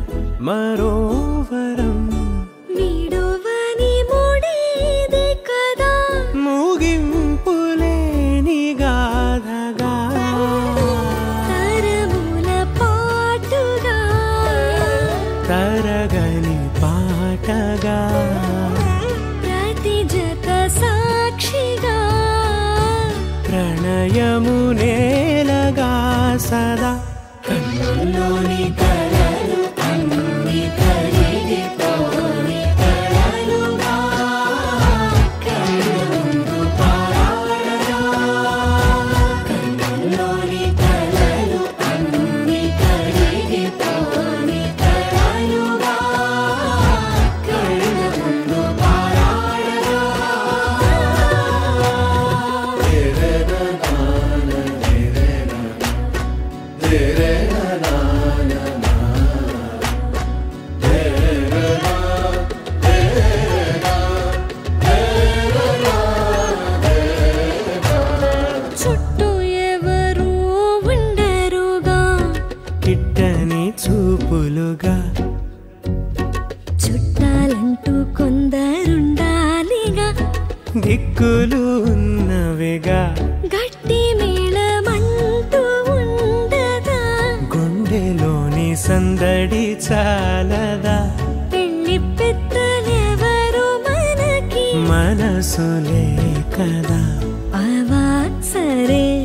మరో వరం విడువని ముడేది కదా ముగింపులేని గాథగా తరముల పాటుగా తరగని పాటగా ప్రతి జత సాక్షిగా ప్రణయము నేలగా సదా కన్నుల్లోని కలలు అన్ని కరిగిపోని కలలుగా కళ్ళు ముందు పారాడగా కన్నుల్లోని కలలు అన్ని కరిగిపోని కలలుగా కళ్ళు ముందు పారాడగా చుట్టూ ఎవరు ఉండరుగా కిట్టని చూపులుగా చుట్టాలంటూ కొందరుండాలిగా దిక్కులు ఉన్నవిగా గట్టి మేళమంటూ ఉండదా గుండెలోని సందడి చాలదా పెళ్లి పెద్దలెవరు మనకి మనసులే కదా అవా సరే